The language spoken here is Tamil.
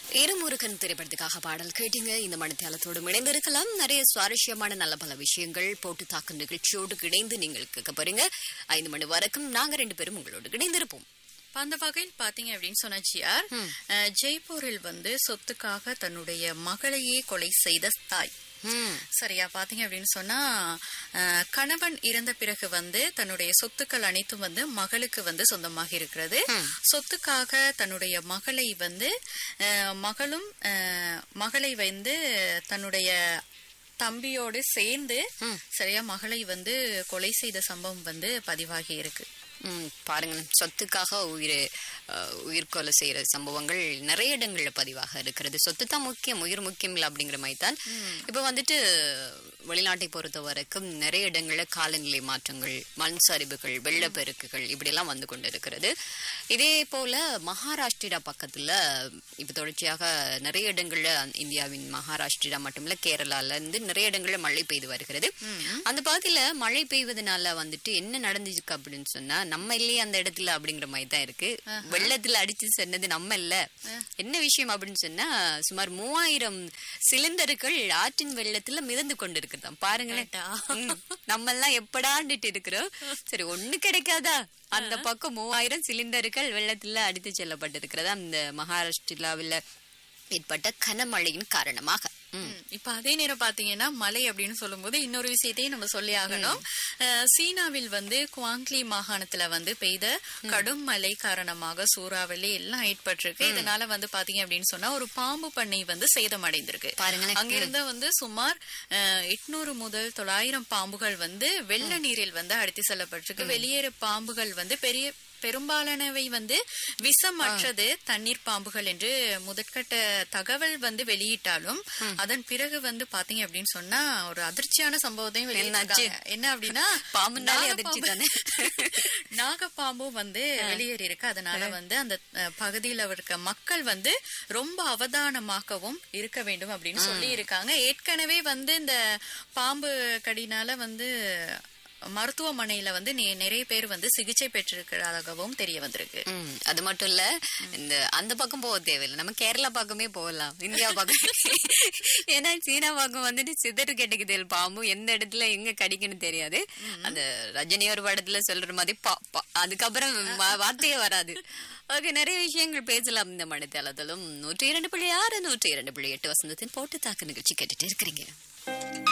இருமுருகன் திரைப்படத்துக்காக பாடல் கேட்டீங்க இந்த மணித்தியாலத்தோடு இணைந்திருக்கலாம் நிறைய சுவாரஸ்யமான நல்ல பல விஷயங்கள் போட்டு தாக்கும் நிகழ்ச்சியோடு இணைந்து நீங்கள் கேட்க போறீங்க ஐந்து மணி வரைக்கும் நாங்க ரெண்டு பேரும் உங்களோடு இணைந்திருப்போம் இப்ப அந்த வகையில் பாத்தீங்க அப்படின்னு சொன்ன ஜிஆர் அஹ், ஜெய்ப்பூரில் வந்து சொத்துக்காக தன்னுடைய மகளையே கொலை செய்த தாய் ம், சரியா பாத்தீங்க அப்படின்னு சொன்னா அஹ், கணவன் இறந்த பிறகு வந்து தன்னுடைய சொத்துக்கள் அனைத்தும் வந்து மகளுக்கு வந்து சொந்தமாக இருக்கிறது சொத்துக்காக தன்னுடைய மகளை வந்து அஹ், மகளும் அஹ், மகளை வந்து தன்னுடைய தம்பியோடு சேர்ந்து சரியா மகளை வந்து கொலை செய்த சம்பவம் வந்து பதிவாகி இருக்கு ம், பாருங்க சொத்துக்காக உயிர் அஹ், உயிர்கொலை செய்யற சம்பவங்கள் நிறைய இடங்கள்ல பதிவாக இருக்கிறது சொத்து தான் முக்கியம் உயிர் முக்கியம் இல்லை அப்படிங்கிற மாதிரி தான் இப்ப வந்துட்டு வெளிநாட்டை பொறுத்த வரைக்கும் நிறைய இடங்கள்ல காலநிலை மாற்றங்கள் மண் சரிவுகள் வெள்ளப்பெருக்குகள் இப்படி எல்லாம் வந்து கொண்டு இருக்கிறது இதே போல மகாராஷ்டிரா பக்கத்துல இப்ப தொடர்ச்சியாக நிறைய இடங்கள்ல அந்த இந்தியாவின் மகாராஷ்டிரா மட்டுமில்ல கேரளால இருந்து நிறைய இடங்கள்ல மழை பெய்து வருகிறது அந்த பகுதியில மழை பெய்வதனால வந்துட்டு என்ன நடந்துச்சு அப்படின்னு சொன்னா நம்ம இல்லையே அந்த இடத்துல அப்படிங்கிற மாதிரி தான் இருக்கு வெள்ளத்துல அடிச்சு சொன்னது நம்ம இல்ல என்ன விஷயம் அப்படின்னு சொன்னா சுமார் மூவாயிரம் சிலிண்டர்கள் ஆற்றின் வெள்ளத்துல மிதந்து கொண்டு இருக்குதாம் பாருங்களேன் ம், நம்ம எல்லாம் எப்படாண்டுட்டு இருக்கிறோம் சரி ஒண்ணு கிடைக்காதா அந்த பக்கம் மூவாயிரம் சிலிண்டர்கள் வெள்ளத்துல அடித்து செல்லப்பட்டிருக்கிறது அந்த மகாராஷ்டிராவில் ஏற்பட்ட கனமழையின் காரணமாக ம். ம், இப்ப அதே நேரம் பாத்தீங்கன்னா மலை அப்படின்னு சொல்லும்போது இன்னொரு விஷயத்தையும் நம்ம சொல்லி ஆகணும் அஹ், சீனாவில் வந்து குவாங்லி மாகாணத்துல வந்து பெய்த கடும் மழை காரணமாக சூறாவளி எல்லாம் ஏற்பட்டிருக்கு இதனால வந்து பாத்தீங்க அப்படின்னு சொன்னா ஒரு பாம்பு பண்ணை வந்து சேதமடைந்திருக்கு பாருங்களேன். அங்கிருந்த வந்து சுமார் எட்நூறு முதல் தொள்ளாயிரம் பாம்புகள் வந்து வெள்ள நீரில் வந்து அடித்து செல்லப்பட்டிருக்கு வெளியேற பாம்புகள் வந்து பெரிய பெரும்பாலானவை வந்து விஷமற்றது தண்ணீர் பாம்புகள் என்று முதற்கட்ட தகவல் வந்து வெளியிட்டாலும் அதன் பிறகு வந்து பாத்தீங்க அப்படின்னு சொன்னா ஒரு அதிர்ச்சியான சம்பவத்தையும் வெளியிட்டிருக்காங்க. என்ன அப்படின்னா பாம்புனாலே அதிர்ச்சி நாகப்பாம்பு- தானே. நாகப்பாம்பும் வந்து வெளியேறி இருக்கு அதனால வந்து அந்த அஹ், பகுதியில இருக்க மக்கள் வந்து ரொம்ப அவதானமாகவும் இருக்க வேண்டும் அப்படின்னு சொல்லி இருக்காங்க ஏற்கனவே வந்து இந்த பாம்பு கடினால வந்து மருத்துவமனையில வந்து நெ- நிறைய பேர் வந்து சிகிச்சை பெற்றிருக்கிறதாகவும் தெரிய வந்திருக்கு ம், அது மட்டும் இல்ல இந்த அந்த பக்கம் போக தேவையில்லை நம்ம கேரளா பக்கமே போகலாம் இந்தியா பக்கம் ஏன்னா சீனா பக்கம் வந்துட்டு சிதறு கெட்டுக்குது பாம்பு எந்த இடத்துல எங்க கடிக்குன்னு தெரியாது அந்த ரஜினி ஒரு படத்துல சொல்ற மாதிரி பா- பா- அதுக்கப்புறம் வா- வார்த்தையே வராது ஓகே நிறைய விஷயங்கள் பேசலாம் இந்த மனத்தளத்திலும் நூற்றி இரண்டு புள்ளி ஆறு நூற்றி இரண்டு புள்ளி எட்டு வசந்தத்தின் போட்டு தாக்கு நிகழ்ச்சி கேட்டுட்டு இருக்கிறீங்க